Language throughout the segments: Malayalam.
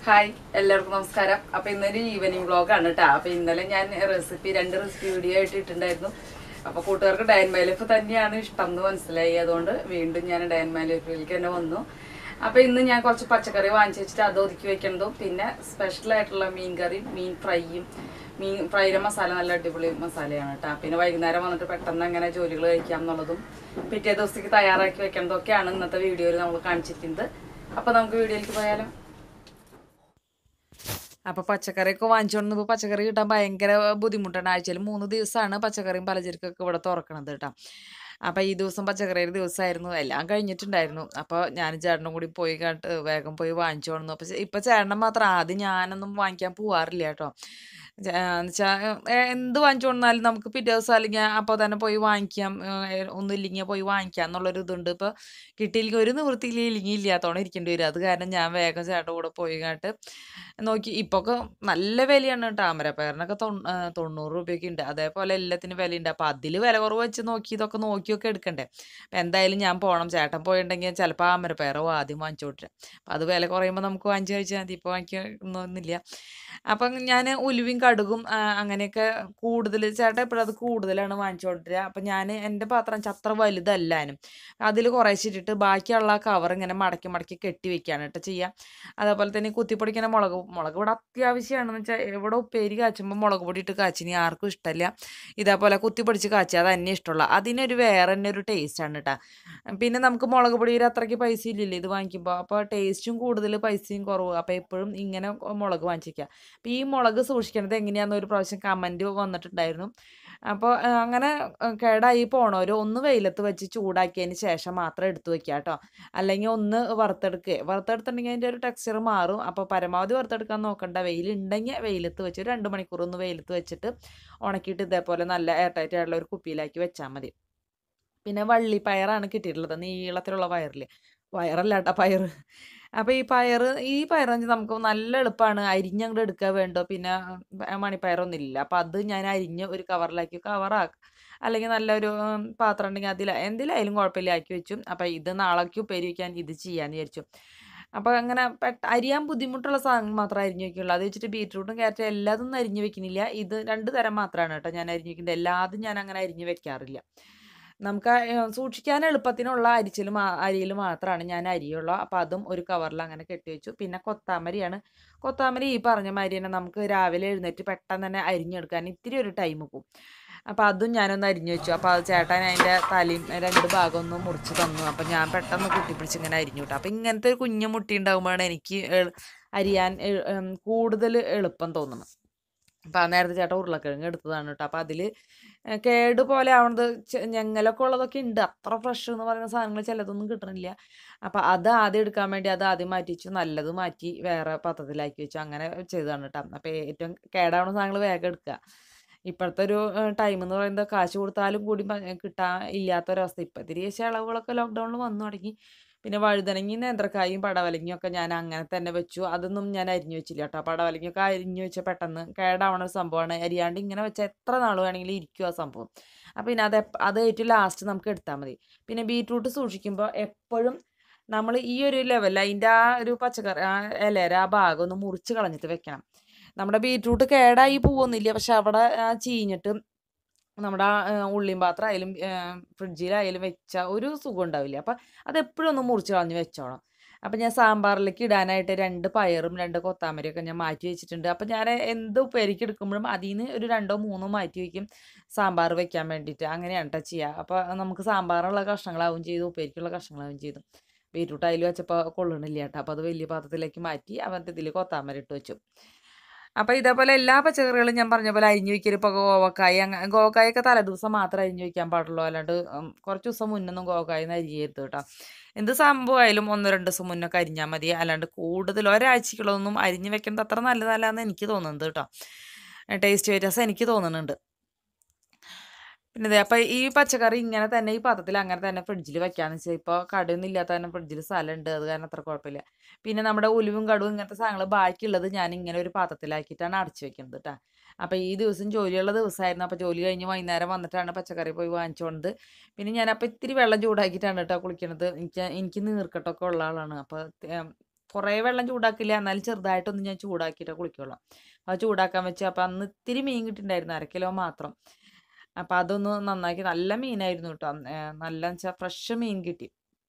ഹായ് എല്ലാവർക്കും നമസ്കാരം അപ്പൊ ഇന്നൊരു ഈവനിങ് വ്ളോഗാണ് കേട്ടോ അപ്പൊ ഇന്നലെ ഞാൻ റെസിപ്പി രണ്ട് റെസിപ്പി വീഡിയോ ആയിട്ട് ഇട്ടിട്ടുണ്ടായിരുന്നു അപ്പൊ കൂട്ടുകാർക്ക് ഡയൻ ലൈഫ് തന്നെയാണ് ഇഷ്ടം എന്ന് മനസ്സിലായി അതുകൊണ്ട് വീണ്ടും ഞാൻ ഡയൻ ലൈഫിലേക്ക് തന്നെ വന്നു അപ്പൊ ഇന്ന് ഞാൻ കുറച്ച് പച്ചക്കറി വാങ്ങിച്ചു വെച്ചിട്ട് അത് ഒതുക്കി വെക്കുന്നതും പിന്നെ സ്പെഷ്യൽ ആയിട്ടുള്ള മീൻ കറിയും മീൻ ഫ്രൈയും മീൻ ഫ്രൈയുടെ മസാല നല്ല അടിപൊളി മസാലയാണ് കേട്ടോ പിന്നെ വൈകുന്നേരം വന്നിട്ട് പെട്ടെന്ന് അങ്ങനെ ജോലികൾ കഴിക്കാം എന്നുള്ളതും പിറ്റേ ദിവസത്തേക്ക് തയ്യാറാക്കി വെക്കുന്നതും ഒക്കെയാണ് ഇന്നത്തെ വീഡിയോയിൽ നമ്മൾ കാണിച്ചിരിക്കുന്നത് അപ്പൊ നമുക്ക് വീഡിയോയിലേക്ക് പോയാലോ അപ്പോൾ പച്ചക്കറിയൊക്കെ വാങ്ങിച്ചുകൊണ്ട് ഇപ്പോൾ പച്ചക്കറി കിട്ടാൻ ഭയങ്കര ബുദ്ധിമുട്ടാണ് ആഴ്ചയിൽ മൂന്ന് ദിവസമാണ് പച്ചക്കറിയും പലചരക്കൊക്കെ ഇവിടെ തുറക്കണത് കേട്ടോ അപ്പോൾ ഈ ദിവസം പച്ചക്കറിയുടെ ദിവസമായിരുന്നു എല്ലാം കഴിഞ്ഞിട്ടുണ്ടായിരുന്നു അപ്പോൾ ഞാൻ ചേട്ടനും കൂടി പോയി കണ്ട് വേഗം പോയി വാങ്ങിച്ചു കൊണ്ടു അപ്പോൾ ഇപ്പോൾ ചേട്ടൻ മാത്രം ആദ്യം ഞാനൊന്നും വാങ്ങിക്കാൻ പോവാറില്ല കേട്ടോ എന്നുവെച്ചാൽ എന്ത് വാങ്ങിച്ചു കൊണ്ടാലും നമുക്ക് പിറ്റേ ദിവസം അല്ലെങ്കിൽ അപ്പോൾ തന്നെ പോയി വാങ്ങിക്കാം ഏഹ് ഒന്നും ഇല്ലെങ്കിൽ പോയി വാങ്ങിക്കാം എന്നുള്ളൊരു ഇതുണ്ട് ഇപ്പോൾ കിട്ടിയില്ലെങ്കിൽ ഒരു നിവൃത്തിയിൽ ഇല്ലെങ്കിൽ ഇല്ലാത്തോണം ഇരിക്കേണ്ടി വരും അത് കാരണം ഞാൻ വേഗം ചേട്ടൻ്റെ കൂടെ പോയി കണ്ടിട്ട് നോക്കി ഇപ്പോൾ ഒക്കെ നല്ല വിലയാണ് കേട്ടോ അമരപ്പയറിനൊക്കെ തൊണ്ണൂ ആ, തൊണ്ണൂറ് രൂപയൊക്കെ ഉണ്ട് അതേപോലെ എല്ലാത്തിനും വിലയുണ്ട് അപ്പോൾ അതിൽ വില കുറവ് വെച്ച് നോക്കി ഇതൊക്കെ നോക്കിയൊക്കെ എടുക്കണ്ടേ അപ്പം എന്തായാലും ഞാൻ പോകണം ചേട്ടൻ പോയിട്ടുണ്ടെങ്കിൽ ചിലപ്പോൾ അമരപ്പയറോ ആദ്യം വാങ്ങിച്ചു കൊണ്ടിരാം അപ്പം അത് വില കുറയുമ്പോൾ നമുക്ക് വാങ്ങിച്ചു കഴിച്ചാൽ മതി ഇപ്പോൾ വാങ്ങിക്കൊന്നുമില്ല അപ്പം ഞാൻ ഉലുവയും കടുകും ആ, അങ്ങനെയൊക്കെ കൂടുതൽ ചേട്ടൻ എപ്പോഴും അത് കൂടുതലാണ് വാങ്ങിച്ചു കൊണ്ടിരിക്കുക അപ്പം ഞാൻ എൻ്റെ പാത്രം ചത്ര വലുതല്ലാനും അതിൽ കുറേശ്ശെ ഇട്ടിട്ട് ബാക്കിയുള്ള കവർ ഇങ്ങനെ മടക്കി മടക്കി കെട്ടി വെക്കുകയാണ് കേട്ടോ ചെയ്യുക അതേപോലെ തന്നെ ഈ കുത്തിപ്പൊടിക്കുന്ന മുളക് മുളക് ഇവിടെ അത്യാവശ്യമാണെന്ന് വെച്ചാൽ ഇവിടെ ഉപ്പേരി കാച്ചുമ്പോൾ മുളക് പൊടി ഇട്ട് കാച്ചിനി ആർക്കും ഇഷ്ടമല്ല ഇതേപോലെ കുത്തിപ്പൊടിച്ച് കാച്ചുക അത് തന്നെ ഇഷ്ടമുള്ള അതിനൊരു വേറെ തന്നെ ഒരു ടേസ്റ്റാണ് കേട്ടോ പിന്നെ നമുക്ക് മുളക് പൊടിയിൽ അത്രയ്ക്ക് പൈസ ഇല്ലല്ലോ ഇത് വാങ്ങിക്കുമ്പോൾ അപ്പോൾ ടേസ്റ്റും കൂടുതൽ പൈസയും കുറവ് അപ്പോൾ എപ്പോഴും ഇങ്ങനെ മുളക് വാങ്ങിച്ചിരിക്കുക അപ്പോൾ ഈ മുളക് സൂക്ഷിക്കണത് എങ്ങനെയാണെന്ന് ഒരു പ്രാവശ്യം കമൻറ്റ് വന്നിട്ടുണ്ടായിരുന്നു അപ്പോൾ ആ, അങ്ങനെ ആ, കേടായി പോണവർ ഒന്ന് വെയിലത്ത് വെച്ച് ചൂടാക്കിയതിന് ശേഷം മാത്രം എടുത്തു വെക്കുക കേട്ടോ അല്ലെങ്കിൽ ഒന്ന് വറുത്തെടുക്കുക വറുത്തെടുത്തിട്ടുണ്ടെങ്കിൽ അതിൻ്റെ ഒരു ടെക്സ്ചർ മാറും അപ്പോൾ പരമാവധി വറുത്തെടുക്കാൻ നോക്കണ്ട വെയിലുണ്ടെങ്കിൽ വെയിലത്ത് വെച്ച് ഒരു രണ്ട് മണിക്കൂർ ഒന്ന് വെയിലത്ത് വെച്ചിട്ട് ഉണക്കിയിട്ട് ഇതേപോലെ നല്ല എയർ ടൈറ്റ് ആയിട്ടുള്ള ഒരു കുപ്പിയിലാക്കി വെച്ചാൽ മതി പിന്നെ വള്ളിപ്പയറാണ് കിട്ടിയിട്ടുള്ളത് നീളത്തിലുള്ള പയറിൽ പയറല്ല കേട്ടോ പയർ അപ്പോൾ ഈ പയർ ഈ പയറെന്ന് നമുക്ക് നല്ല എളുപ്പമാണ് അരിഞ്ഞങ്ങോട്ട് എടുക്കുക വേണ്ടോ പിന്നെ ആ, മണിപ്പയറൊന്നും ഇല്ല അപ്പോൾ അത് ഞാൻ അരിഞ്ഞ് ഒരു കവറിലാക്കി കവറാക്കി അല്ലെങ്കിൽ നല്ലൊരു ഉം, പാത്രം ഉണ്ടെങ്കിൽ അതിൽ എന്തിലായാലും കുഴപ്പമില്ല ആക്കി വെച്ചു അപ്പോൾ ഇത് നാളേക്ക് ഉപ്പേരി വയ്ക്കാൻ ഇത് ചെയ്യാമെന്ന് വിചാരിച്ചു അപ്പോൾ അങ്ങനെ പെട്ട അരിയാൻ ബുദ്ധിമുട്ടുള്ള സാധനങ്ങൾ മാത്രമേ അരിഞ്ഞു വെക്കുള്ളൂ അത് വെച്ചിട്ട് ബീറ്റ്റൂട്ടും ക്യാരറ്റും എല്ലാതും അരിഞ്ഞു വെക്കുന്നില്ല ഇത് രണ്ട് തരം മാത്രമാണ് കേട്ടോ ഞാൻ അരിഞ്ഞു വെക്കുന്നത് എല്ലാതും ഞാൻ അങ്ങനെ അരിഞ്ഞു വെക്കാറില്ല നമുക്ക് ആ, ഏ, സൂക്ഷിക്കാൻ എളുപ്പത്തിനുള്ള അരിച്ചിൽ മാ അരിയിൽ മാത്രമാണ് ഞാൻ അരിയുള്ളൂ അപ്പോൾ അതും ഒരു കവറിൽ അങ്ങനെ കെട്ടി വെച്ചു പിന്നെ കൊത്താമരിയാണ് കൊത്താമരി ഈ പറഞ്ഞ മാതിരി തന്നെ നമുക്ക് രാവിലെ എഴുന്നേറ്റ് പെട്ടെന്ന് തന്നെ അരിഞ്ഞെടുക്കാൻ ഇത്തിരി ഒരു ടൈം പോകും അപ്പോൾ അതും ഞാനൊന്ന് അരിഞ്ഞു വെച്ചു അപ്പോൾ അത് ചേട്ടൻ അതിൻ്റെ തലയും രണ്ട് ഭാഗം ഒന്ന് മുറിച്ച് തന്നു അപ്പോൾ ഞാൻ പെട്ടെന്ന് കുത്തിപ്പിടിച്ച് ഇങ്ങനെ അരിഞ്ഞു വിട്ടു അപ്പോൾ ഇങ്ങനത്തെ ഒരു കുഞ്ഞു മുട്ടി ഉണ്ടാകുമ്പോഴാണ് എനിക്ക് എള്- അരിയാൻ എള്- ഉം, കൂടുതൽ എളുപ്പം തോന്നുന്നത് അപ്പോൾ ആ നേരത്തെ ചേട്ടൻ ഉരുളക്കിഴങ്ങ് എടുത്തതാണ് കേട്ടോ അപ്പോൾ അതിൽ കേട് പോലെ ആവണത് ചെ- ഞങ്ങലൊക്കെ ഉള്ളതൊക്കെ ഉണ്ട് അത്ര ഫ്രഷ് എന്ന് പറയുന്ന സാധനങ്ങൾ ചിലതൊന്നും കിട്ടണില്ല അപ്പോൾ അത് ആദ്യം എടുക്കാൻ വേണ്ടി അത് ആദ്യം മാറ്റി വെച്ചു നല്ലത് മാറ്റി വേറെ പാത്രത്തിലാക്കി വെച്ചു അങ്ങനെ ചെയ്തതാണ് കേട്ടോ അപ്പോൾ ഏറ്റവും കേടാവുന്ന സാധനങ്ങൾ വേഗം എടുക്കുക ഇപ്പോഴത്തെ ഒരു ടൈം എന്ന് പറയുന്നത് കാശ് കൊടുത്താലും കൂടി പ- കിട്ടാൻ ഇല്ലാത്തൊരവസ്ഥ ഇപ്പം ഇത്തിരി പക്ഷേ ഇളവുകളൊക്കെ ലോക്ക്ഡൗണിൽ വന്നു തുടങ്ങി പിന്നെ വഴുതനങ്ങി നേന്ത്രക്കായും പടവലങ്ങിയും ഒക്കെ ഞാൻ അങ്ങനെ തന്നെ വെച്ചു അതൊന്നും ഞാൻ അരിഞ്ഞു വെച്ചില്ല കേട്ടോ പടവലങ്ങിയൊക്കെ അരിഞ്ഞു വെച്ചാൽ പെട്ടെന്ന് കേടാവണ ഒരു സംഭവമാണ് അരിയാണ്ട് ഇങ്ങനെ വെച്ചാൽ എത്ര നാൾ വേണമെങ്കിലും ഇരിക്കും ആ സംഭവം അപ്പോൾ പിന്നെ അത് എപ്പ- അത് ഏറ്റവും ലാസ്റ്റ് നമുക്ക് എടുത്താൽ മതി പിന്നെ ബീട്രൂട്ട് സൂക്ഷിക്കുമ്പോൾ എപ്പോഴും നമ്മൾ ഈ ഒരു ലെവലിൽ അതിൻ്റെ ആ ഒരു പച്ചക്കറി ആ ഇലര ആ ഭാഗം ഒന്ന് മുറിച്ച് കളഞ്ഞിട്ട് വെക്കണം നമ്മുടെ ബീട്രൂട്ട് കേടായി പോകുന്നില്ല പക്ഷെ അവിടെ ആ ചീഞ്ഞിട്ട് നമ്മുടെ ആ ഏ, ഉള്ളിയും പാത്രം ആയാലും ഫ്രിഡ്ജിലായാലും വെച്ച ഒരു സുഖം ഉണ്ടാവില്ല അപ്പം അതെപ്പോഴും ഒന്ന് മുറിച്ച് കളഞ്ഞ് വെച്ചോണം അപ്പം ഞാൻ സാമ്പാറിലേക്ക് ഇടാനായിട്ട് രണ്ട് പയറും രണ്ട് കൊത്താമരിയൊക്കെ ഞാൻ മാറ്റി വെച്ചിട്ടുണ്ട് അപ്പം ഞാൻ എന്ത് ഉപ്പേരിക്ക് എടുക്കുമ്പോഴും അതിൽ നിന്ന് ഒരു രണ്ടോ മൂന്നോ മാറ്റി വയ്ക്കും സാമ്പാർ വെക്കാൻ വേണ്ടിയിട്ട് അങ്ങനെയാണ് കേട്ടോ ചെയ്യുക അപ്പോൾ നമുക്ക് സാമ്പാറുള്ള കഷ്ണങ്ങളാവും ചെയ്തു ഉപ്പേരിക്കുള്ള കഷ്ണങ്ങളാവും ചെയ്തു ബീറ്റ്റൂട്ട് അതിൽ വെച്ചപ്പോൾ കൊള്ളണില്ല കേട്ടോ അപ്പോൾ അത് വലിയ പാത്രത്തിലേക്ക് മാറ്റി അവൻ്റെ ഇതിൽ കൊത്താമര ഇട്ട് വെച്ചു അപ്പോൾ ഇതേപോലെ എല്ലാ പച്ചക്കറികളും ഞാൻ പറഞ്ഞ പോലെ അരിഞ്ഞു വെക്കൽ ഇപ്പോൾ ഗോവക്കായ അങ്ങനെ ഗോവക്കായൊക്കെ തലേദിവസം മാത്രമേ അരിഞ്ഞു വെക്കാൻ പാടുള്ളൂ അല്ലാണ്ട് ഉം, കുറച്ച് ദിവസം മുന്നൊന്നും ഗോവക്കായ അരിയരുത് കേട്ടോ എന്ത് സംഭവമായാലും ഒന്നോ രണ്ട് ദിവസം മുന്നൊക്കെ അരിഞ്ഞാൽ മതി അല്ലാണ്ട് കൂടുതൽ ഒരാഴ്ചക്കുള്ളതൊന്നും അരിഞ്ഞു വെക്കുന്നത് അത്ര നല്ലതല്ല എന്ന് എനിക്ക് തോന്നുന്നത് കേട്ടോ ടേസ്റ്റ് വ്യത്യാസം എനിക്ക് തോന്നുന്നുണ്ട് പിന്നെ ദേ അപ്പം ഈ പച്ചക്കറി ഇങ്ങനെ തന്നെ ഈ പാത്രത്തിൽ അങ്ങനെ തന്നെ ഫ്രിഡ്ജിൽ വെക്കാന്ന് വെച്ചാൽ ഇപ്പോൾ കടയൊന്നും ഇല്ലാത്ത തന്നെ ഫ്രിഡ്ജിൽ സ്ഥലമുണ്ട് അത് കാരണം അത്ര കുഴപ്പമില്ല പിന്നെ നമ്മുടെ ഉലുവും കടുവും ഇങ്ങനത്തെ സാധനങ്ങൾ ബാക്കിയുള്ളത് ഞാൻ ഇങ്ങനെ ഒരു പാത്രത്തിലാക്കിയിട്ടാണ് അടച്ചു വെക്കുന്നത് കേട്ടോ അപ്പോൾ ഈ ദിവസം ജോലിയുള്ള ദിവസമായിരുന്നു അപ്പോൾ ജോലി കഴിഞ്ഞ് വൈകുന്നേരം വന്നിട്ടാണ് പച്ചക്കറി പോയി വാങ്ങിച്ചുകൊണ്ട് പിന്നെ ഞാൻ അപ്പോൾ ഇത്തിരി വെള്ളം ചൂടാക്കിയിട്ടാണ് കേട്ടോ കുളിക്കണത് എനിക്ക് എനിക്ക് നീർക്കെട്ടൊക്കെ ഉള്ള ആളാണ് അപ്പോൾ കുറേ വെള്ളം ചൂടാക്കില്ല എന്നാലും ചെറുതായിട്ടൊന്ന് ഞാൻ ചൂടാക്കിയിട്ട് കുളിക്കുള്ളൂ അത് ചൂടാക്കാൻ വെച്ച് അപ്പോൾ അന്ന് ഇത്തിരി മീൻ കിട്ടിയിട്ടുണ്ടായിരുന്നു അര കിലോ മാത്രം അപ്പോൾ അതൊന്ന് നന്നാക്കി നല്ല മീനായിരുന്നു കേട്ടോ ഏ, നല്ല വെച്ചാൽ ഫ്രഷ് മീൻ കിട്ടി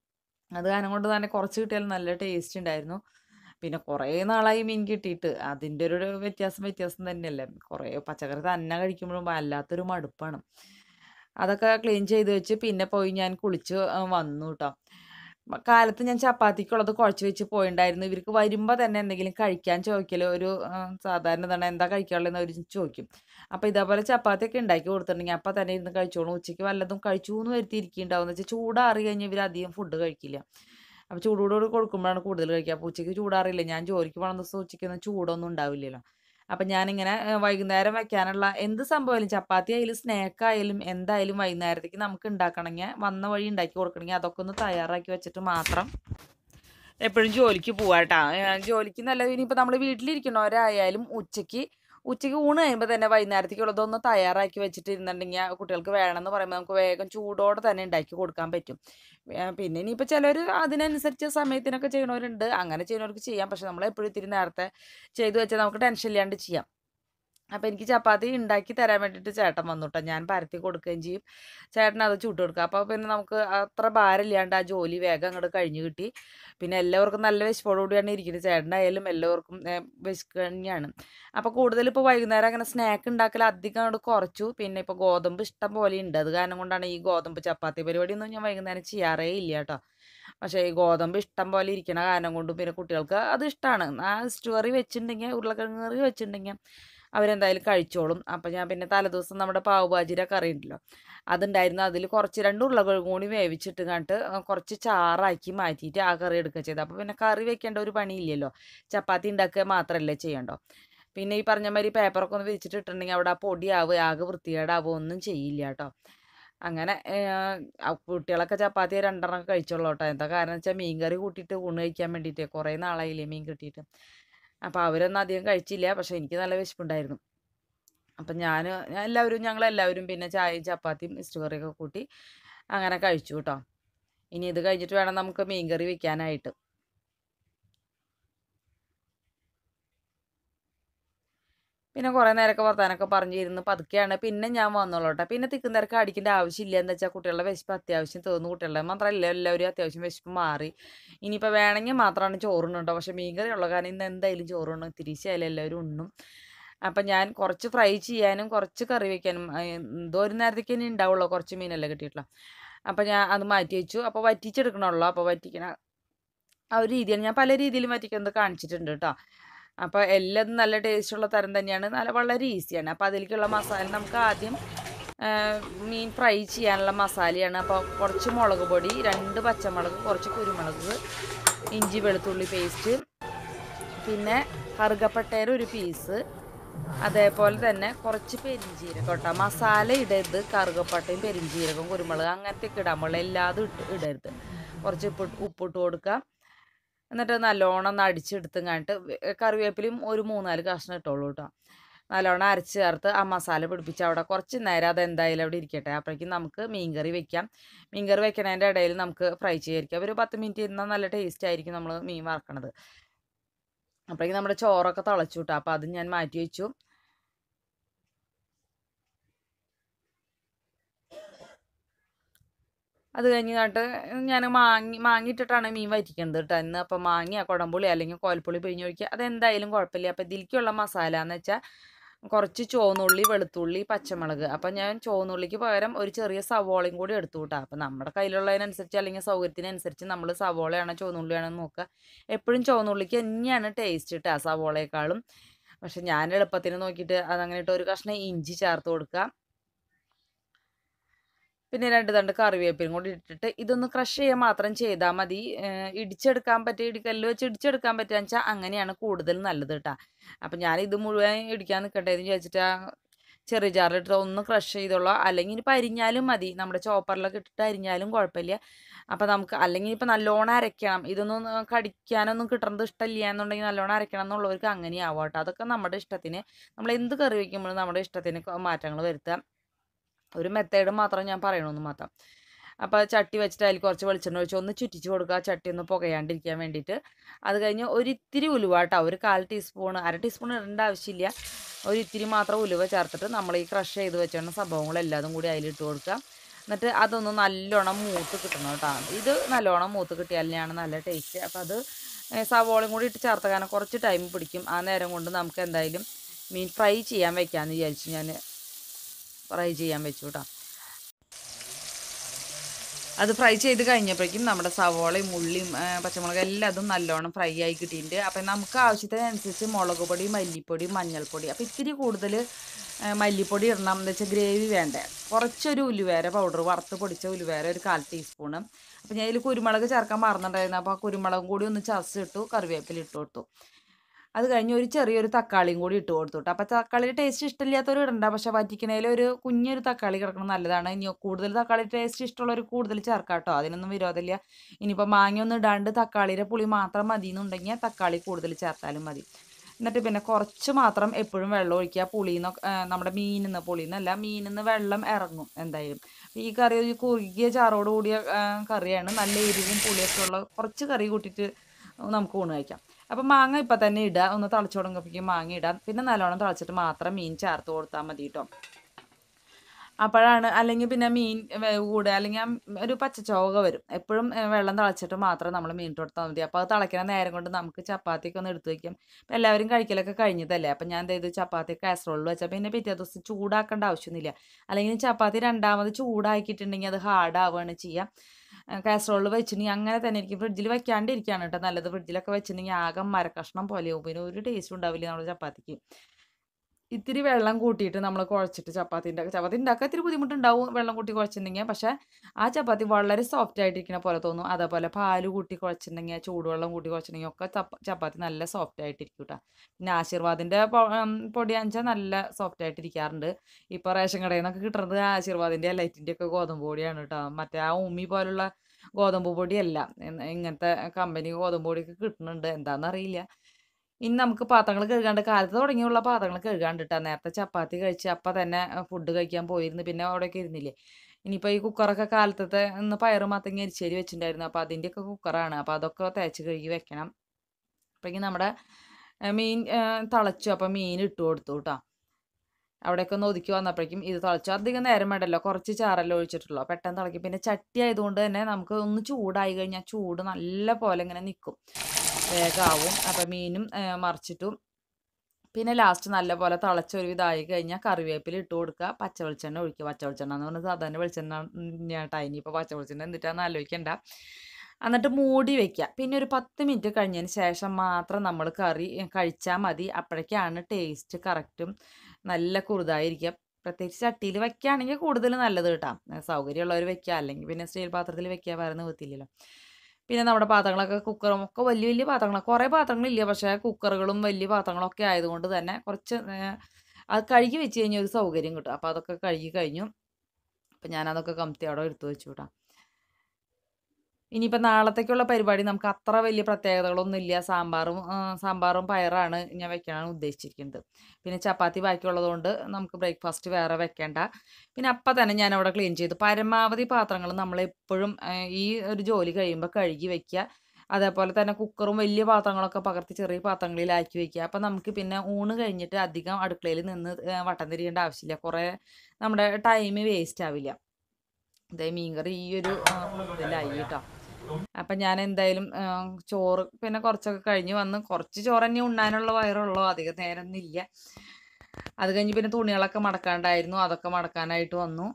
അത് കാരണം കൊണ്ട് തന്നെ കുറച്ച് കിട്ടിയാലും നല്ല ടേസ്റ്റ് ഉണ്ടായിരുന്നു പിന്നെ കുറേ നാളായി മീൻ കിട്ടിയിട്ട് അതിൻ്റെ ഒരു വ്യത്യാസം വ്യത്യാസം തന്നെയല്ലേ കുറേ പച്ചക്കറി തന്നെ കഴിക്കുമ്പോഴും വല്ലാത്തൊരു മടുപ്പാണ് അതൊക്കെ ക്ലീൻ ചെയ്ത് വെച്ച് പിന്നെ പോയി ഞാൻ കുളിച്ച് ആ, വന്നു കേട്ടോ മ- കാലത്ത് ഞാൻ ചപ്പാത്തിക്കുള്ളത് കുഴച്ച് വെച്ച് പോയിണ്ടായിരുന്നു ഇവർക്ക് വരുമ്പോൾ തന്നെ എന്തെങ്കിലും കഴിക്കാൻ ചോദിക്കല് ഒരു ആ, സാധാരണ ഇതാണ് എന്താ കഴിക്കാനുള്ളതെന്ന് അവർ ചോദിക്കും അപ്പോൾ ഇതേപോലെ ചപ്പാത്തിയൊക്കെ ഉണ്ടാക്കി കൊടുത്തിട്ടുണ്ടെങ്കിൽ അപ്പം തന്നെ ഇരുന്ന് കഴിച്ചോളും ഉച്ചയ്ക്ക് വല്ലതും കഴിച്ചു എന്ന് വരുത്തിയിരിക്കുന്നുണ്ടാവും എന്ന് വെച്ചാൽ ചൂടാറി കഴിഞ്ഞാൽ ഇവർ അധികം ഫുഡ് കഴിക്കില്ല അപ്പോൾ ചൂടോട് കൊടുക്കുമ്പോഴാണ് കൂടുതൽ കഴിക്കുക അപ്പോൾ ഉച്ചയ്ക്ക് ചൂടാറില്ല ഞാൻ ജോലിക്ക് പോകണ ദിവസം ഉച്ചയ്ക്കൊന്നും ചൂടൊന്നും ഉണ്ടാവില്ലല്ലോ അപ്പം ഞാനിങ്ങനെ ഏ, വൈകുന്നേരം വെക്കാനുള്ള എന്ത് സംഭവമായാലും ചപ്പാത്തി ആയാലും സ്നാക്ക് ആയാലും എന്തായാലും വൈകുന്നേരത്തേക്ക് നമുക്ക് ഉണ്ടാക്കണമെങ്കിൽ വന്ന വഴി ഉണ്ടാക്കി കൊടുക്കണമെങ്കിൽ അതൊക്കെ ഒന്ന് തയ്യാറാക്കി വെച്ചിട്ട് മാത്രം എപ്പോഴും ജോലിക്ക് പോവാട്ടാ ജോലിക്ക് നല്ല ഇനിയിപ്പോൾ നമ്മൾ വീട്ടിലിരിക്കണവരായാലും ഉച്ചയ്ക്ക് ഉച്ചയ്ക്ക് ഊണ് കഴിയുമ്പോൾ തന്നെ വൈകുന്നേരത്തേക്കുള്ളതൊന്ന് തയ്യാറാക്കി വെച്ചിട്ട് ഇരുന്നുണ്ടെങ്കിൽ കുട്ടികൾക്ക് വേണമെന്ന് പറയുമ്പോൾ നമുക്ക് വേഗം ചൂടോടെ തന്നെ ഉണ്ടാക്കി കൊടുക്കാൻ പറ്റും ഏ, പിന്നെ ഇനിയിപ്പോൾ ചിലർ അതിനനുസരിച്ച് സമയത്തിനൊക്കെ ചെയ്യണവരുണ്ട് അങ്ങനെ ചെയ്യണവർക്ക് ചെയ്യാം പക്ഷെ നമ്മൾ എപ്പോഴും ഇത്തിരി നേരത്തെ ചെയ്തു വെച്ചാൽ നമുക്ക് ടെൻഷൻ ഇല്ലാണ്ട് ചെയ്യാം അപ്പം എനിക്ക് ചപ്പാത്തി ഉണ്ടാക്കി തരാൻ വേണ്ടിയിട്ട് ചേട്ടൻ വന്നു കേട്ടോ ഞാൻ പരത്തി കൊടുക്കുകയും ചെയ്യും ചേട്ടൻ അത് ചുട്ട് കൊടുക്കുക അപ്പോൾ പിന്നെ നമുക്ക് അത്ര ഭാരമില്ലാണ്ട് ആ ജോലി വേഗം അങ്ങോട്ട് കഴിഞ്ഞ് കിട്ടി പിന്നെ എല്ലാവർക്കും നല്ല വിശപ്പോടുകൂടിയാണ് ഇരിക്കുന്നത് ചേട്ടനായാലും എല്ലാവർക്കും വിശക്കന്നെയാണ് അപ്പോൾ കൂടുതൽ ഇപ്പോൾ വൈകുന്നേരം അങ്ങനെ സ്നാക്ക് ഉണ്ടാക്കൽ അധികം അങ്ങോട്ട് കുറച്ചു പിന്നെ ഇപ്പോൾ ഗോതമ്പ് ഇഷ്ടം പോലെ ഉണ്ട് അത് കാരണം കൊണ്ടാണ് ഈ ഗോതമ്പ് ചപ്പാത്തി പരിപാടിയൊന്നും ഞാൻ വൈകുന്നേരം ചെയ്യാറേ ഇല്ല കേട്ടോ പക്ഷേ ഈ ഗോതമ്പ് ഇഷ്ടം പോലെ ഇരിക്കണ കാരണം കൊണ്ടും പിന്നെ കുട്ടികൾക്ക് അത് ഇഷ്ടമാണ് ആ സ്റ്റോറി വെച്ചിട്ടുണ്ടെങ്കിൽ ഉരുളക്കിഴങ്ങ് കറി വെച്ചിട്ടുണ്ടെങ്കിൽ അവരെന്തായാലും കഴിച്ചോളും അപ്പം ഞാൻ പിന്നെ തലേദിവസം നമ്മുടെ പാവ് ഭാജിയുടെ കറി ഉണ്ടല്ലോ അതുണ്ടായിരുന്നു അതിൽ കുറച്ച് രണ്ട് ഉരുളക്കിഴങ്ങ് കൂടി വേവിച്ചിട്ട് കണ്ടിട്ട് കുറച്ച് ചാറാക്കി മാറ്റിയിട്ട് ആ കറി എടുക്കുക ചെയ്തത് അപ്പോൾ പിന്നെ കറി വെക്കേണ്ട ഒരു പണിയില്ലല്ലോ ചപ്പാത്തി ഉണ്ടാക്കുക മാത്രമല്ലേ ചെയ്യണ്ടോ പിന്നെ ഈ പറഞ്ഞ മാതിരി പേപ്പറൊക്കെ ഒന്ന് വിരിച്ചിട്ട് ഇട്ടിട്ടുണ്ടെങ്കിൽ അവിടെ ആ പൊടിയാവുക ആകെ വൃത്തികേടാവുക ഒന്നും ചെയ്യില്ല കേട്ടോ അങ്ങനെ ഏഹ്, ആ കുട്ടികളൊക്കെ ചപ്പാത്തി രണ്ടെണ്ണം കഴിച്ചോളൂ കേട്ടോ എന്താ കാരണം വെച്ചാൽ മീൻ കറി കൂട്ടിയിട്ട് ഊണ് കഴിക്കാൻ വേണ്ടിയിട്ട് കുറേ നാളായില്ലേ മീൻ കിട്ടിയിട്ട് അപ്പോൾ അവരൊന്നും അധികം കഴിച്ചില്ല പക്ഷേ എനിക്ക് നല്ല വിശപ്പുണ്ടായിരുന്നു അപ്പം ഞാൻ എല്ലാവരും ഞങ്ങളെല്ലാവരും പിന്നെ ചായയും ചപ്പാത്തിയും ഇസ്റ്റു കറിയൊക്കെ കൂട്ടി അങ്ങനെ കഴിച്ചു കേട്ടോ ഇനി ഇത് കഴിഞ്ഞിട്ട് വേണം നമുക്ക് മീൻ കറി വെക്കാനായിട്ട് പിന്നെ കുറേ നേരമൊക്കെ വർത്താനൊക്കെ പറഞ്ഞിരുന്ന് പതുക്കെയാണ് പിന്നെ ഞാൻ വന്നോളൂ കേട്ടോ പിന്നെ തിക്കും തിരക്ക് അടിക്കേണ്ട ആവശ്യമില്ല എന്താ വെച്ചാൽ കുട്ടികളുടെ വിശപ്പ് അത്യാവശ്യം തോന്നുന്നു കുട്ടികളുടെ മാത്രമല്ല എല്ലാവരും അത്യാവശ്യം വിശപ്പ് മാറി ഇനിയിപ്പോൾ വേണമെങ്കിൽ മാത്രമാണ് ചോറുണ്ണുണ്ടോ പക്ഷേ മീൻകറി ഉള്ള കാരണം ഇന്ന് എന്തായാലും ചോറുണ്ണും തിരിച്ചായാലും എല്ലാവരും ഉണ്ണും അപ്പം ഞാൻ കുറച്ച് ഫ്രൈ ചെയ്യാനും കുറച്ച് കറി വയ്ക്കാനും ആ, എന്തോ ഒരു നേരത്തേക്ക് തന്നെ ഉണ്ടാവുള്ളൂ കുറച്ച് മീനല്ലേ കിട്ടിയിട്ടുള്ള അപ്പം ഞാൻ അത് മാറ്റി വെച്ചു അപ്പോൾ വറ്റിച്ചെടുക്കണമല്ലോ അപ്പോൾ വറ്റിക്കണ ആ ഒരു രീതിയാണ് ഞാൻ പല രീതിയിലും വറ്റിക്കുന്നത് കാണിച്ചിട്ടുണ്ട് കേട്ടോ അപ്പോൾ എല്ലാം നല്ല ടേസ്റ്റുള്ള തരം തന്നെയാണ് നല്ല വളരെ ഈസിയാണ് അപ്പോൾ അതിലേക്കുള്ള മസാല നമുക്ക് ആദ്യം ആ, മീൻ ഫ്രൈ ചെയ്യാനുള്ള മസാലയാണ് അപ്പോൾ കുറച്ച് മുളക് പൊടി രണ്ട് പച്ചമുളക് കുറച്ച് കുരുമുളക് ഇഞ്ചി വെളുത്തുള്ളി പേസ്റ്റ് പിന്നെ കറുകപ്പട്ടയുടെ ഒരു പീസ് അതേപോലെ തന്നെ കുറച്ച് പെരിഞ്ചീരകം കേട്ടോ മസാല ഇടരുത് കറുകപ്പട്ടയും പെരിഞ്ചീരകവും കുരുമുളക് അങ്ങനത്തെ ഒക്കെ ഇടാൻ പാടില്ല എല്ലാതും ഇട്ട് ഇടരുത് കുറച്ച് ഉപ്പ് ഉപ്പിട്ട് കൊടുക്കുക എന്നിട്ട് നല്ലോണം ഒന്ന് അടിച്ചെടുത്തും കണ്ടിട്ട് കറിവേപ്പിലയും ഒരു മൂന്നാല് കഷ്ണം ഇട്ടോളൂ കേട്ടോ നല്ലോണം അരച്ച് ചേർത്ത് ആ മസാല പിടിപ്പിച്ച് അവിടെ കുറച്ച് നേരം അത് എന്തായാലും അവിടെ ഇരിക്കട്ടെ അപ്പോഴേക്കും നമുക്ക് മീൻകറി വെക്കാം മീൻകറി വെക്കണതിൻ്റെ ഇടയിൽ നമുക്ക് ഫ്രൈ ചെയ്യാതിരിക്കാം ഒരു പത്ത് മിനിറ്റ് ഇരുന്നാൽ നല്ല ടേസ്റ്റ് ആയിരിക്കും നമ്മൾ മീൻ വറക്കണത് അപ്പോഴേക്കും നമ്മുടെ ചോറൊക്കെ തിളച്ചു കിട്ടും അപ്പോൾ അത് ഞാൻ മാറ്റി വെച്ചു അത് കഴിഞ്ഞ് കണ്ടിട്ട് ഞാൻ മാങ്ങി മാങ്ങിയിട്ടിട്ടാണ് മീൻ വറ്റിക്കുന്നത് കേട്ടോ ഇന്ന് അപ്പം മാങ്ങിയ കുടംപുളി അല്ലെങ്കിൽ കോൽപ്പുളി പിഴിഞ്ഞൊഴിക്കുക അതെന്തായാലും കുഴപ്പമില്ല അപ്പം ഇതിലേക്കുള്ള മസാല എന്ന് വെച്ചാൽ കുറച്ച് ചുവന്നുള്ളി വെളുത്തുള്ളി പച്ചമുളക് അപ്പം ഞാൻ ചുവന്നുള്ളിക്ക് പകരം ഒരു ചെറിയ സവോളയും കൂടി എടുത്തു കൂട്ടാം അപ്പം നമ്മുടെ കയ്യിലുള്ളതിനനുസരിച്ച് അല്ലെങ്കിൽ സൗകര്യത്തിനനുസരിച്ച് നമ്മൾ സവോളയാണോ ചുവന്നുള്ളിയാണോ എന്ന് നോക്കുക എപ്പോഴും ചുവന്നുള്ളിക്ക് തന്നെയാണ് ടേസ്റ്റ് കിട്ടുക സവോളയെക്കാളും പക്ഷെ ഞാൻ എളുപ്പത്തിന് നോക്കിയിട്ട് അതങ്ങനെ ഇട്ട് ഒരു കഷ്ണം ഇഞ്ചി ചേർത്ത് കൊടുക്കുക പിന്നെ രണ്ട് തണ്ട് കറിവേപ്പിലും കൂടി ഇട്ടിട്ട് ഇതൊന്ന് ക്രഷ് ചെയ്യാൻ മാത്രം ചെയ്താൽ മതി ഏഹ് ഇടിച്ചെടുക്കാൻ പറ്റിയ ഇടിക്കല്ല് വെച്ച് ഇടിച്ചെടുക്കാൻ പറ്റുക വെച്ചാൽ അങ്ങനെയാണ് കൂടുതൽ നല്ലത് കേട്ടോ അപ്പം ഞാൻ ഇത് മുഴുവൻ ഇടിക്കാൻ നിൽക്കട്ടെ എന്ന് വിചാരിച്ചിട്ട് ആ ചെറിയ ജാറിലിട്ട് ഒന്ന് ക്രഷ് ചെയ്തോളാം അല്ലെങ്കിൽ ഇനിയിപ്പോൾ അരിഞ്ഞാലും മതി നമ്മുടെ ചോപ്പറിലൊക്കെ ഇട്ടിട്ട് അരിഞ്ഞാലും കുഴപ്പമില്ല അപ്പം നമുക്ക് അല്ലെങ്കിൽ ഇപ്പം നല്ലോണം അരയ്ക്കണം ഇതൊന്നും കടിക്കാനൊന്നും കിട്ടുന്നത് ഇഷ്ടമില്ല എന്നുണ്ടെങ്കിൽ നല്ലോണം അരയ്ക്കണം എന്നുള്ളവർക്ക് അങ്ങനെ ആവാം കേട്ടോ അതൊക്കെ നമ്മുടെ ഇഷ്ടത്തിന് നമ്മൾ എന്ത് കറി വയ്ക്കുമ്പോഴും നമ്മുടെ ഇഷ്ടത്തിന് മാറ്റങ്ങൾ വരുത്തുക ഒരു മെത്തേഡ് മാത്രം ഞാൻ പറയണമെന്ന് മാത്രം അപ്പോൾ ചട്ടി വെച്ചിട്ട് അതിൽ കുറച്ച് വെളിച്ചെണ്ണ ഒഴിച്ച് ഒന്ന് ചുറ്റിച്ച് കൊടുക്കുക ചട്ടി ഒന്ന് പുകയാണ്ടിരിക്കാൻ വേണ്ടിയിട്ട് അത് കഴിഞ്ഞ് ഒരിത്തിരി ഉലുവ കേട്ടോ ഒരു കാൽ ടീസ്പൂൺ അര ടീസ്പൂൺ ഇടേണ്ട ആവശ്യമില്ല ഒരു ഇത്തിരി മാത്രം ഉലുവ ചേർത്തിട്ട് നമ്മൾ ഈ ക്രഷ് ചെയ്ത് വെച്ചിരുന്ന സംഭവങ്ങളെല്ലാതും കൂടി അതിലിട്ട് കൊടുക്കുക എന്നിട്ട് അതൊന്ന് നല്ലോണം മൂത്ത് കിട്ടണം കേട്ടോ ഇത് നല്ലോണം മൂത്ത് കിട്ടിയാലാണ് നല്ല ടേസ്റ്റ് അപ്പോൾ അത് ഏ, സവോളയും കൂടി ഇട്ട് ചേർത്ത് കാരണം കുറച്ച് ടൈം പിടിക്കും ആ നേരം കൊണ്ട് നമുക്ക് എന്തായാലും മീൻ ഫ്രൈ ചെയ്യാൻ വെക്കാമെന്ന് വിചാരിച്ചു ഞാൻ ഫ്രൈ ചെയ്യാൻ വെച്ചു കേട്ടോ അത് ഫ്രൈ ചെയ്ത് കഴിഞ്ഞപ്പോഴേക്കും നമ്മുടെ സവോളയും ഉള്ളിയും ആ, പച്ചമുളക് എല്ലാം അതും നല്ലോണം ഫ്രൈ ആയി കിട്ടിയിട്ടുണ്ട് അപ്പം നമുക്ക് ആവശ്യത്തിനനുസരിച്ച് മുളക് പൊടി മല്ലിപ്പൊടി മഞ്ഞൾപ്പൊടി അപ്പോൾ ഇത്തിരി കൂടുതൽ ആ, മല്ലിപ്പൊടി ഇടണം എന്ന് വെച്ചാൽ ഗ്രേവി വേണ്ടേ കുറച്ചൊരു ഉലുവേര പൗഡർ വറുത്ത് പൊടിച്ച ഉലുവേര ഒരു കാൽ ടീസ്പൂണ് അപ്പം ഞാൻ ഇതിൽ കുരുമുളക് ചേർക്കാൻ മറന്നിട്ടുണ്ടായിരുന്നു അപ്പോൾ ആ കുരുമുളകും കൂടി ഒന്ന് ചതച്ചിട്ടു കറിവേപ്പില ഇട്ട് കൊടുത്തു അത് കഴിഞ്ഞ് ഒരു ചെറിയൊരു തക്കാളിയും കൂടി ഇട്ട് കൊടുത്തു കേട്ടോ അപ്പോൾ തക്കാളിയുടെ ടേസ്റ്റ് ഇഷ്ടമില്ലാത്തവർ ഇടണ്ട പക്ഷെ വറ്റിക്കണേൽ ഒരു കുഞ്ഞൊരു തക്കാളി കിടക്കണം നല്ലതാണ് ഇനി കൂടുതൽ തക്കാളി ടേസ്റ്റ് ഇഷ്ടമുള്ളവർ കൂടുതൽ ചേർക്കാം കേട്ടോ അതിനൊന്നും വിരോധമില്ല ഇനിയിപ്പോൾ മാങ്ങയൊന്നും ഇടാണ്ട് തക്കാളിയുടെ പുളി മാത്രം മതി എന്നുണ്ടെങ്കിൽ തക്കാളി കൂടുതൽ ചേർത്താലും മതി എന്നിട്ട് പിന്നെ കുറച്ച് മാത്രം എപ്പോഴും വെള്ളം ഒഴിക്കുക പുളിന്ന് നമ്മുടെ മീനിൽ നിന്ന് പുളിയിൽ നിന്നല്ല മീനിൽ നിന്ന് വെള്ളം ഇറങ്ങും എന്തായാലും ഈ കറി ഒരു കുറുകിയ ചാറോട് കൂടിയ ആ, കറിയാണ് നല്ല എരിവും പുളിയൊക്കെ ഉള്ള കുറച്ച് കറി കൂട്ടിയിട്ട് നമുക്ക് ഊണ് കഴിക്കാം അപ്പം മാങ്ങ ഇപ്പം തന്നെ ഇടുക ഒന്ന് തിളച്ച് തുടങ്ങുമ്പോഴേക്കും മാങ്ങ ഇടാം പിന്നെ നല്ലോണം തിളച്ചിട്ട് മാത്രം മീൻ ചേർത്ത് കൊടുത്താൽ മതി കേട്ടോ അപ്പോഴാണ് അല്ലെങ്കിൽ പിന്നെ മീൻ വേവ് കൂടുക അല്ലെങ്കിൽ ആ ഒരു പച്ചച്ചോക വരും എപ്പോഴും ഏ, വെള്ളം തിളച്ചിട്ട് മാത്രം നമ്മൾ മീൻ ഇട്ട് കൊടുത്താൽ മതി അപ്പോൾ അത് തിളയ്ക്കുന്ന നേരം കൊണ്ട് നമുക്ക് ചപ്പാത്തിയൊക്കെ ഒന്ന് എടുത്ത് വയ്ക്കാം അപ്പം എല്ലാവരും കഴിക്കലൊക്കെ കഴിഞ്ഞതല്ലേ അപ്പം ഞാൻ എന്ത് ചെയ്തു ചപ്പാത്തി കാസറോളിൽ വെച്ചാൽ പിന്നെ പിറ്റേ ദിവസം ചൂടാക്കേണ്ട ആവശ്യമൊന്നുമില്ല അല്ലെങ്കിൽ ചപ്പാത്തി രണ്ടാമത് ചൂടാക്കിയിട്ടുണ്ടെങ്കിൽ അത് ഹാർഡ് ആവുകയാണ് ചെയ്യുക കാസറോളിൽ വെച്ചിട്ടുണ്ടെങ്കിൽ അങ്ങനെ തന്നെ ഇരിക്കും ഫ്രിഡ്ജിൽ വെക്കാണ്ടിരിക്കുകയാണ് കേട്ടോ നല്ലത് ഫ്രിഡ്ജിലൊക്കെ വെച്ചിട്ടുണ്ടെങ്കിൽ ആകെ മരക്കഷ്ണം പോലെയാവും പിന്നെ ഒരു ടേസ്റ്റും ഉണ്ടാവില്ല നമ്മുടെ ചപ്പാത്തിക്ക് ഇത്തിരി വെള്ളം കൂട്ടിയിട്ട് നമ്മൾ കുഴച്ചിട്ട് ചപ്പാത്തി ഉണ്ടാക്കുക ചപ്പാത്തി ഉണ്ടാക്കാൻ ഇത്തിരി ബുദ്ധിമുട്ടുണ്ടാവും വെള്ളം കൂട്ടി കുഴച്ചിട്ടുണ്ടെങ്കിൽ പക്ഷേ ആ ചപ്പാത്തി വളരെ സോഫ്റ്റ് ആയിട്ടിരിക്കുന്ന പോലെ തോന്നും അതേപോലെ പാല് കൂട്ടി കുഴച്ചിട്ടുണ്ടെങ്കിൽ ചൂടുവെള്ളം കൂട്ടി കുഴച്ചിട്ടുണ്ടെങ്കിൽ ഒക്കെ ചപ്പ ചപ്പാത്തി നല്ല സോഫ്റ്റ് ആയിട്ടിരിക്കും കേട്ടോ പിന്നെ ആശീർവാദിൻ്റെ പൊടി അഞ്ചാൽ നല്ല സോഫ്റ്റ് ആയിട്ടിരിക്കാറുണ്ട് ഇപ്പോൾ റേഷൻ കടയിൽ നിന്നൊക്കെ കിട്ടുന്നത് ആശീർവാദിൻ്റെ ലൈറ്റിൻ്റെ ഒക്കെ ഗോതമ്പ് പൊടിയാണ് കേട്ടോ മറ്റേ ആ ഉമ്മി പോലുള്ള ഗോതമ്പ് പൊടിയല്ല ഇന്ന- ഇങ്ങനത്തെ കമ്പനി ഗോതമ്പ് പൊടിയൊക്കെ കിട്ടുന്നുണ്ട് എന്താണെന്നറിയില്ല ഇനി നമുക്ക് പാത്രങ്ങൾ കഴുകാണ്ട് കാലത്ത് തുടങ്ങിയുള്ള പാത്രങ്ങൾ കഴുകാണ്ട് കേട്ടോ നേരത്തെ ചപ്പാത്തി കഴിച്ച് അപ്പം തന്നെ ഫുഡ് കഴിക്കാൻ പോയിരുന്നു പിന്നെ അവിടെയൊക്കെ ഇരുന്നില്ലേ ഇനിയിപ്പോൾ ഈ കുക്കറൊക്കെ കാലത്തത്തെ ഇന്ന് പയറ് മത്തങ്ങ അരിച്ചേരി വെച്ചിട്ടുണ്ടായിരുന്നു അപ്പോൾ അതിൻ്റെയൊക്കെ കുക്കറാണ് അപ്പോൾ അതൊക്കെ തേച്ച് കഴുകി വെക്കണം അപ്പോഴേക്കും നമ്മുടെ ഏ, മീൻ ഏ, തിളച്ചു അപ്പോൾ മീൻ ഇട്ട് കൊടുത്തു കേട്ടോ അവിടെയൊക്കെ ഒന്ന് ഒതുക്കി വന്നപ്പോഴേക്കും ഇത് തിളച്ചു അധികം നേരം വേണ്ടല്ലോ കുറച്ച് ചാറല്ലോ ഒഴിച്ചിട്ടുള്ളൂ പെട്ടെന്ന് തിളക്കി പിന്നെ ചട്ടി ആയതുകൊണ്ട് തന്നെ നമുക്ക് ഒന്ന് ചൂടായി കഴിഞ്ഞാൽ ചൂട് നല്ല പോലെ ഇങ്ങനെ നിൽക്കും വേഗമാവും അപ്പം മീനും ഏ, മറിച്ചിട്ടും പിന്നെ ലാസ്റ്റ് നല്ലപോലെ തിളച്ച ഒരു ഇതായി കഴിഞ്ഞാൽ കറിവേപ്പില ഇട്ട് കൊടുക്കുക പച്ച വെളിച്ചെണ്ണ ഒഴിക്കുക പച്ച വെളിച്ചെണ്ണ എന്ന് പറഞ്ഞാൽ സാധാരണ വെളിച്ചെണ്ണ തന്നെയാട്ടോ ഇനിയിപ്പോൾ പച്ച വെളിച്ചെണ്ണ എന്നിട്ടാന്ന് ആലോചിക്കണ്ട എന്നിട്ട് മൂടി വെക്കുക പിന്നെ ഒരു പത്ത് മിനിറ്റ് കഴിഞ്ഞതിന് ശേഷം മാത്രം നമ്മൾ കറി കഴിച്ചാൽ മതി അപ്പോഴേക്കാണ് ടേസ്റ്റ് കറക്റ്റും നല്ല കുറുതായിരിക്കുക പ്രത്യേകിച്ച് ചട്ടിയിൽ വെക്കുകയാണെങ്കിൽ കൂടുതൽ നല്ലത് കേട്ടോ സൗകര്യമുള്ളവർ വെക്കുക അല്ലെങ്കിൽ പിന്നെ സ്റ്റീൽ പാത്രത്തിൽ വെക്കുക വേറെ നിവൃത്തിയില്ലല്ലോ പിന്നെ നമ്മുടെ പാത്രങ്ങളൊക്കെ കുക്കറും ഒക്കെ വലിയ വലിയ പാത്രങ്ങൾ കുറേ പാത്രങ്ങളില്ല പക്ഷേ കുക്കറുകളും വലിയ പാത്രങ്ങളൊക്കെ ആയതുകൊണ്ട് തന്നെ കുറച്ച് ഏ, അത് കഴുകി വെച്ച് കഴിഞ്ഞാൽ ഒരു സൗകര്യം കിട്ടും അപ്പോൾ അതൊക്കെ കഴുകി കഴിഞ്ഞു അപ്പം ഞാനതൊക്കെ കമത്തി അവിടെ എടുത്തു വെച്ചു കേട്ടോ ഇനിയിപ്പോൾ നാളത്തേക്കുള്ള പരിപാടി നമുക്ക് അത്ര വലിയ പ്രത്യേകതകളൊന്നും ഇല്ല സാമ്പാറും ആ, സാമ്പാറും പയറാണ് ഞാൻ വെക്കാനാണ് ഉദ്ദേശിച്ചിരിക്കുന്നത് പിന്നെ ചപ്പാത്തി ബാക്കിയുള്ളതുകൊണ്ട് നമുക്ക് ബ്രേക്ക്ഫാസ്റ്റ് വേറെ വെക്കേണ്ട പിന്നെ അപ്പം തന്നെ ഞാൻ അവിടെ ക്ലീൻ ചെയ്തു പരമാവധി പാത്രങ്ങൾ നമ്മൾ എപ്പോഴും ഈ ഒരു ജോലി കഴിയുമ്പോൾ കഴുകി വെക്കുക അതേപോലെ തന്നെ കുക്കറും വലിയ പാത്രങ്ങളൊക്കെ പകർത്തി ചെറിയ പാത്രങ്ങളിലാക്കി വെക്കുക അപ്പം നമുക്ക് പിന്നെ ഊണ് കഴിഞ്ഞിട്ട് അധികം അടുക്കളയിൽ നിന്ന് ഏ, വട്ടം തിരിയേണ്ട ആവശ്യമില്ല കുറേ നമ്മുടെ ടൈം വേസ്റ്റ് ആവില്ല ഇതേ മീൻകറി ഈ ഒരു ആ, ഇതിലായി കേട്ടോ അപ്പം ഞാൻ എന്തായാലും ആ, ചോറ് പിന്നെ കുറച്ചൊക്കെ കഴിഞ്ഞ് വന്ന് കുറച്ച് ചോറ് തന്നെ ഉണ്ണാനുള്ള വയറുള്ളൂ അധികം നേരമൊന്നും ഇല്ല അത് കഴിഞ്ഞ് പിന്നെ തുണികളൊക്കെ മടക്കാണ്ടായിരുന്നു അതൊക്കെ മടക്കാനായിട്ട് വന്നു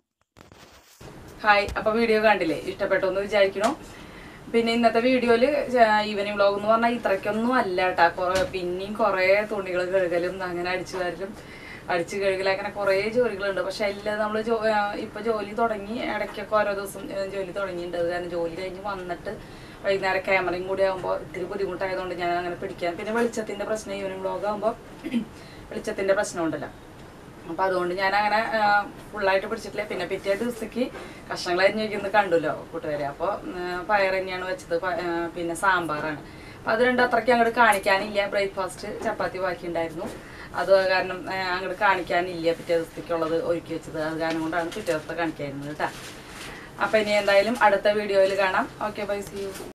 ഹായ് അപ്പോൾ വീഡിയോ കണ്ടില്ലേ ഇഷ്ടപ്പെട്ടു എന്ന് വിചാരിക്കണു പിന്നെ ഇന്നത്തെ വീഡിയോയിൽ ഈവനിങ് വ്ളോഗ് എന്ന് പറഞ്ഞാൽ ഇത്രയ്ക്കൊന്നും അല്ല കേട്ടോ പിന്നെയും കുറേ തുണികൾ കഴുകലും അങ്ങനെ അടിച്ചു വാരലും അടിച്ചു കഴുകലും അങ്ങനെ കുറേ ജോലികളുണ്ട് പക്ഷെ എല്ലാം നമ്മൾ ജോ ഇപ്പോൾ ജോലി തുടങ്ങി ഇടയ്ക്കൊക്കെ ഓരോ ദിവസം ഏ, ജോലി തുടങ്ങിയിട്ടുണ്ട് അത് കാരണം ജോലി കഴിഞ്ഞ് വന്നിട്ട് വൈകുന്നേരം ക്യാമറയും കൂടി ആകുമ്പോൾ ഇത്തിരി ബുദ്ധിമുട്ടായതുകൊണ്ട് ഞാൻ അങ്ങനെ പിടിക്കാൻ പിന്നെ വെളിച്ചത്തിൻ്റെ പ്രശ്നം ഈവനിങ് വ്ളോഗ് ആകുമ്പോൾ വെളിച്ചത്തിൻ്റെ പ്രശ്നമുണ്ടല്ലോ അപ്പൊ അതുകൊണ്ട് ഞാൻ അങ്ങനെ ഫുള്ളായിട്ട് പിടിച്ചിട്ടില്ല പിന്നെ പിറ്റേ ദിവസത്തേക്ക് കഷ്ണങ്ങൾ അരിഞ്ഞ് വയ്ക്കുന്നത് കണ്ടുല്ലോ കൂട്ടുകാരെ അപ്പോൾ പയർ തന്നെയാണ് വെച്ചത് പ- ആ, പിന്നെ സാമ്പാറാണ് അപ്പൊ അത് രണ്ടും അത്രയ്ക്ക് അങ്ങോട്ട് കാണിക്കാനില്ല ബ്രേക്ക്ഫാസ്റ്റ് ചപ്പാത്തി ബാക്കി ഉണ്ടായിരുന്നു അത് കാരണം അങ്ങോട്ട് കാണിക്കാനില്ല പിറ്റേ ദിവസത്തേക്കുള്ളത് ഒരുക്കി വെച്ചത് അത് കാരണം കൊണ്ടാണ് പിറ്റേ ദിവസത്തെ കാണിക്കായിരുന്നത് കേട്ടോ അപ്പം ഇനി എന്തായാലും അടുത്ത വീഡിയോയിൽ കാണാം ഓക്കെ ബൈ സി യു